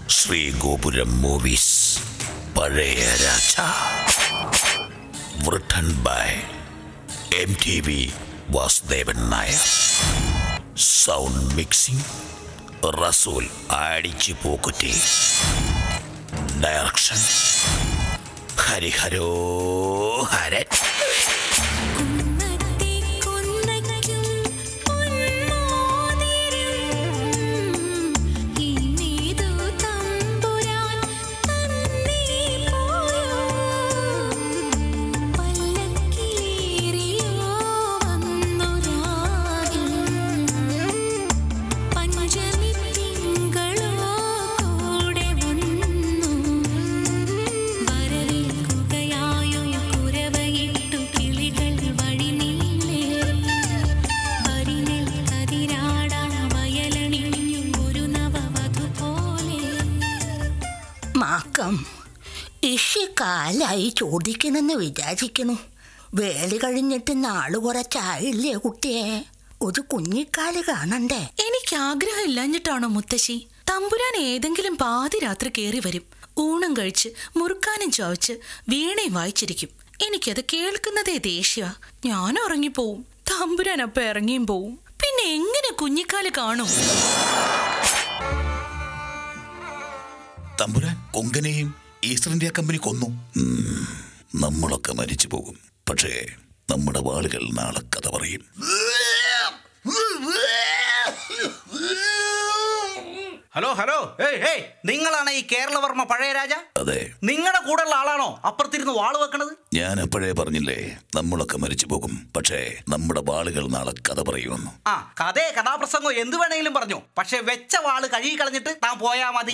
ശ്രീഗോപുരം movies Pazhassi Raja written by M T V Vasudevan Nair sound mixing Resul ആടിച്ചു പൂക്കുറ്റി direction ഹരിഹരോ Haran കുന്നത്തെ കൊന്നയ്ക്കും പൊന്മോതിരം ഇന്നീതു തമ്പുരാൻ തന്നേ പോയോ പല്ലക്കിലേറിയോ വന്നൊരാകിൽ പഞ്ചമി തിങ്കളോ കൂടെ വന്നു വരവേൽക്കുകയായോ കുരവയിട്ടു കിളികൾ വഴിനീളെ വരിനെൽ കതിരാടാൻ വയലണിഞ്ഞു ഒരു നവവധു പോലെ മാക്കം ഇഷി കാലായി ചോദിക്കണമെന്ന് വിചാരിക്കണു വേളി കഴിഞ്ഞിട്ട് നാള് കുറച്ചായില്ലേ കുട്ടിയെ ഒരു കുഞ്ഞിക്കാല് കാണണ്ടേ എനിക്ക് ആഗ്രഹം ഇല്ലാഞ്ഞിട്ടാണോ മുത്തശ്ശി തമ്പുരാൻ ഏതെങ്കിലും പാതിരാത്രി കയറി വരും ഊണം കഴിച്ച് മുറുക്കാനും ചവച്ച് വീണയും വായിച്ചിരിക്കും എനിക്കത് കേൾക്കുന്നതേ ദേഷ്യ ഞാൻ ഉറങ്ങിപ്പോവും തമ്പുരാൻ അപ്പൊ ഇറങ്ങിയും പോവും പിന്നെ എങ്ങനെ കുഞ്ഞിക്കാല് കാണും തമ്പുരാൻ കൊങ്കനെയും ഈസ്റ്റർ ഇന്ത്യ കമ്പനി കൊന്നു ഉം, നമ്മളൊക്കെ മരിച്ചു പോകും പക്ഷേ നമ്മുടെ വാളുകൾ നാളെ കഥ പറയും ഹലോ ഹലോ ഏയ് ഏയ് നിങ്ങളാണ് ഈ കേരളവർമ്മ പഴയ രാജ അതെ നിങ്ങളുടെ കൂടെയുള്ള ആളാണോ അപ്പുറത്തിരുന്ന് വാള് വെക്കണത് ഞാൻ അപ്പോഴേ പറഞ്ഞില്ലേ നമ്മളൊക്കെ മരിച്ചു പോകും പക്ഷേ നമ്മുടെ വാളുകൾ നാളെ കഥ പറയുമെന്ന് ആ കഥയെ കഥാപ്രസംഗം എന്ത് വേണമെങ്കിലും പറഞ്ഞു പക്ഷെ വെച്ച വാള് കഴുകി കളഞ്ഞിട്ട് താൻ പോയാ മതി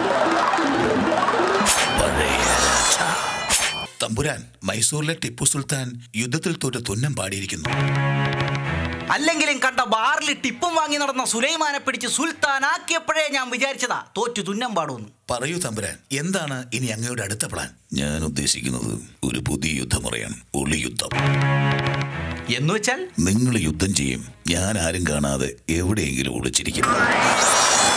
പഴയ രാജ തമ്പുരാൻ മൈസൂരിലെ ടിപ്പു സുൽത്താൻ യുദ്ധത്തിൽ തോറ്റ തുന്നം പാടിയിരിക്കുന്നു അല്ലെങ്കിലും കണ്ട ബാറിൽ ടിപ്പും വാങ്ങി നടന്ന സുലൈമാനെ പിടിച്ച് സുൽത്താനാക്കിയപ്പോഴേ ഞാൻ വിചാരിച്ചതാ തോറ്റു തുന്നം പാടുമെന്ന് പറയൂ തമ്പുരാൻ എന്താണ് ഇനി അങ്ങയുടെ അടുത്ത പ്ലാൻ ഞാൻ ഉദ്ദേശിക്കുന്നത് ഒരു പുതിയ യുദ്ധമുറയാണ് ഒളി യുദ്ധം എന്ന് വെച്ചാൽ നിങ്ങൾ യുദ്ധം ചെയ്യും ഞാൻ ആരും കാണാതെ എവിടെയെങ്കിലും ഒളിച്ചിരിക്കും